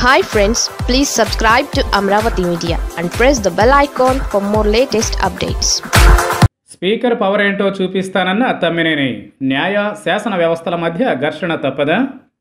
hi friends please subscribe to Amaravati media and press the bell icon for more latest updates speaker power ఏంటో చూపిస్తానన్న తమ్మినేని న్యాయ శాసన వ్యవస్థల మధ్య ఘర్షణ తప్పదా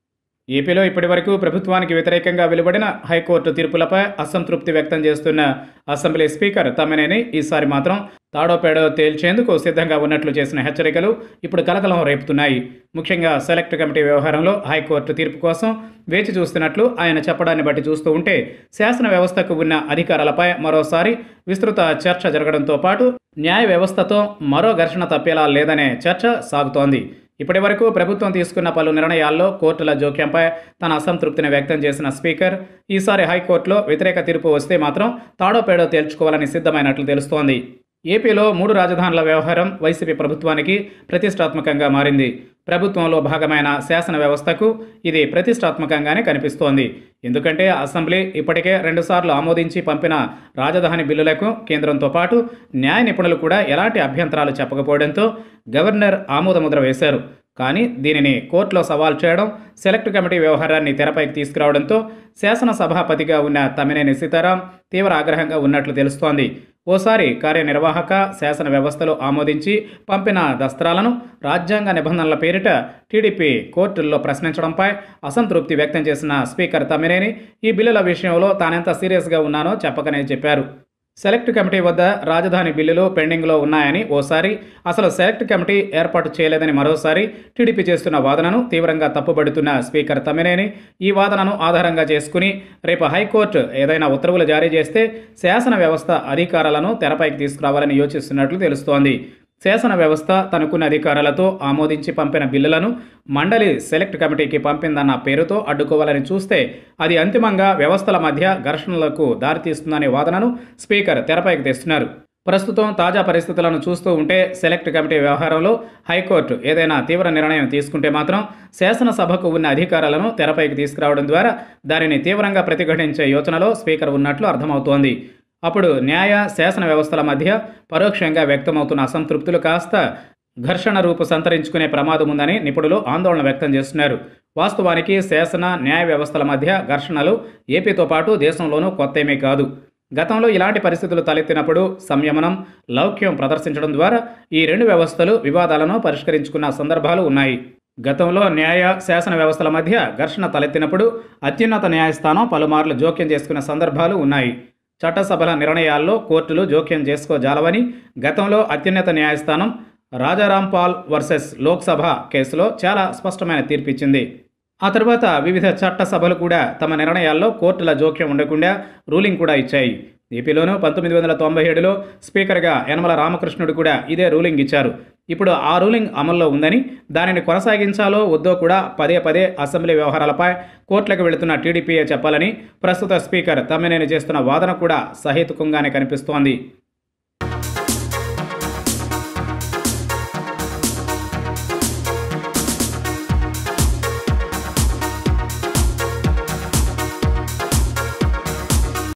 ఏపీలో ఇప్పటివరకు ప్రభుత్వానికి వ్యతిరేకంగా వెలువడిన హైకోర్టు తీర్పులపై అసంతృప్తి వ్యక్తం చేస్తున్న అసెంబ్లీ స్పీకర్ తమ్మినేని ఈసారి మాత్రం తాడోపేడో తేల్చేందుకు సిద్ధంగా ఉన్నట్లు చేసిన హెచ్చరికలు ఇప్పుడు కలకలం రేపుతున్నాయి ముఖ్యంగా సెలెక్ట్ కమిటీ వ్యవహారంలో హైకోర్టు తీర్పు కోసం వేచి చూస్తున్నట్లు ఆయన చెప్పడాన్ని బట్టి చూస్తూ ఉంటే శాసన వ్యవస్థకు ఉన్న అధికారాలపై మరోసారి విస్తృత చర్చ జరగడంతో పాటు న్యాయ వ్యవస్థతో మరో ఘర్షణ తప్పేలా లేదనే చర్చ సాగుతోంది ఇప్పటి వరకు ప్రభుత్వం తీసుకున్న పలు నిర్ణయాల్లో కోర్టుల జోక్యంపై తన అసంతృప్తిని వ్యక్తం చేసిన స్పీకర్ ఈసారి హైకోర్టులో వ్యతిరేక తీర్పు వస్తే మాత్రం తాడోపేడో తేల్చుకోవాలని సిద్ధమైనట్లు తెలుస్తోంది ఏపీలో మూడు రాజధానుల వ్యవహారం వైసీపీ ప్రభుత్వానికి ప్రతిష్టాత్మకంగా మారింది ప్రభుత్వంలో భాగమైన శాసన వ్యవస్థకు ఇది ప్రతిష్టాత్మకంగానే కనిపిస్తోంది ఎందుకంటే అసెంబ్లీ ఇప్పటికే రెండుసార్లు ఆమోదించి పంపిన రాజధాని బిల్లులకు కేంద్రంతో పాటు న్యాయ నిపుణులు కూడా ఎలాంటి అభ్యంతరాలు చెప్పకపోవడంతో గవర్నర్ ఆమోదముద్ర వేశారు కానీ దీనిని కోర్టులో సవాల్ చేయడం సెలెక్ట్ కమిటీ వ్యవహారాన్ని తెరపైకి తీసుకురావడంతో శాసనసభాపతిగా ఉన్న తమ్మినేని సీతారాం తీవ్ర ఆగ్రహంగా ఉన్నట్లు తెలుస్తోంది ఓసారి కార్యనిర్వాహక శాసన వ్యవస్థలో ఆమోదించి పంపిన దస్త్రాలను రాజ్యాంగ నిబంధనల పేరిట టీడీపీ కోర్టుల్లో ప్రశ్నించడంపై అసంతృప్తి వ్యక్తం చేసిన స్పీకర్ తమ్మినేని ఈ బిల్లుల విషయంలో తానెంత సీరియస్గా ఉన్నానో చెప్పకనే చెప్పారు సెలెక్ట్ కమిటీ వద్ద రాజధాని బిల్లులు పెండింగ్లో ఉన్నాయని ఓసారి అసలు సెలెక్ట్ కమిటీ ఏర్పాటు చేయలేదని మరోసారి టీడీపీ చేస్తున్న వాదనను తీవ్రంగా తప్పుపడుతున్న స్పీకర్ తమ్మినేని ఈ వాదనను ఆధారంగా చేసుకుని రేపు హైకోర్టు ఏదైనా ఉత్తర్వులు జారీ చేస్తే శాసన వ్యవస్థ అధికారాలను తెరపైకి తీసుకురావాలని యోచిస్తున్నట్లు తెలుస్తోంది శాసన వ్యవస్థ తనకున్న అధికారాలతో ఆమోదించి పంపిన బిల్లులను మండలి సెలెక్ట్ కమిటీకి పంపిందన్న పేరుతో అడ్డుకోవాలని చూస్తే అది అంతిమంగా వ్యవస్థల మధ్య ఘర్షణలకు దారితీస్తుందనే వాదనను స్పీకర్ తెరపైకి తెస్తున్నారు ప్రస్తుతం తాజా పరిస్థితులను చూస్తూ ఉంటే సెలెక్ట్ కమిటీ వ్యవహారంలో హైకోర్టు ఏదైనా తీవ్ర నిర్ణయం తీసుకుంటే మాత్రం శాసనసభకు ఉన్న అధికారాలను తెరపైకి తీసుకురావడం ద్వారా దానిని తీవ్రంగా ప్రతిఘటించే యోచనలో స్పీకర్ ఉన్నట్లు అర్థమవుతోంది అప్పుడు న్యాయ శాసన వ్యవస్థల మధ్య పరోక్షంగా వ్యక్తమవుతున్న అసంతృప్తులు కాస్త ఘర్షణ రూపు సంతరించుకునే ప్రమాదం ఉందని నిపుణులు ఆందోళన వ్యక్తం చేస్తున్నారు వాస్తవానికి శాసన న్యాయ వ్యవస్థల మధ్య ఘర్షణలు ఏపీతో పాటు దేశంలోనూ కొత్తేమీ కాదు గతంలో ఇలాంటి పరిస్థితులు తలెత్తినప్పుడు సంయమనం లౌక్యం ప్రదర్శించడం ద్వారా ఈ రెండు వ్యవస్థలు వివాదాలను పరిష్కరించుకున్న సందర్భాలు ఉన్నాయి గతంలో న్యాయ శాసన వ్యవస్థల మధ్య ఘర్షణ తలెత్తినప్పుడు అత్యున్నత న్యాయస్థానం పలుమార్లు జోక్యం చేసుకున్న సందర్భాలు ఉన్నాయి చట్టసభల నిర్ణయాల్లో కోర్టులు జోక్యం చేసుకోజాలవని గతంలో అత్యున్నత న్యాయస్థానం రాజారాం పాల్ వర్సెస్ లోక్సభ కేసులో చాలా స్పష్టమైన తీర్పిచ్చింది ఆ తర్వాత వివిధ చట్టసభలు కూడా తమ నిర్ణయాల్లో కోర్టుల జోక్యం ఉండకుండా రూలింగ్ కూడా ఇచ్చాయి ఏపీలోనూ పంతొమ్మిది వందల తొంభై ఏడులో స్పీకర్గా యనమల రామకృష్ణుడు కూడా ఇదే రూలింగ్ ఇచ్చారు ఇప్పుడు ఆ రూలింగ్ అమల్లో ఉందని దానిని కొనసాగించాలో వద్దో కూడా పదే పదే అసెంబ్లీ వ్యవహారాలపై కోర్టులకు వెళుతున్న టీడీపీయే చెప్పాలని ప్రస్తుత స్పీకర్ తమ్మినేని చేస్తున్న వాదన కూడా సహేతుకంగానే కనిపిస్తోంది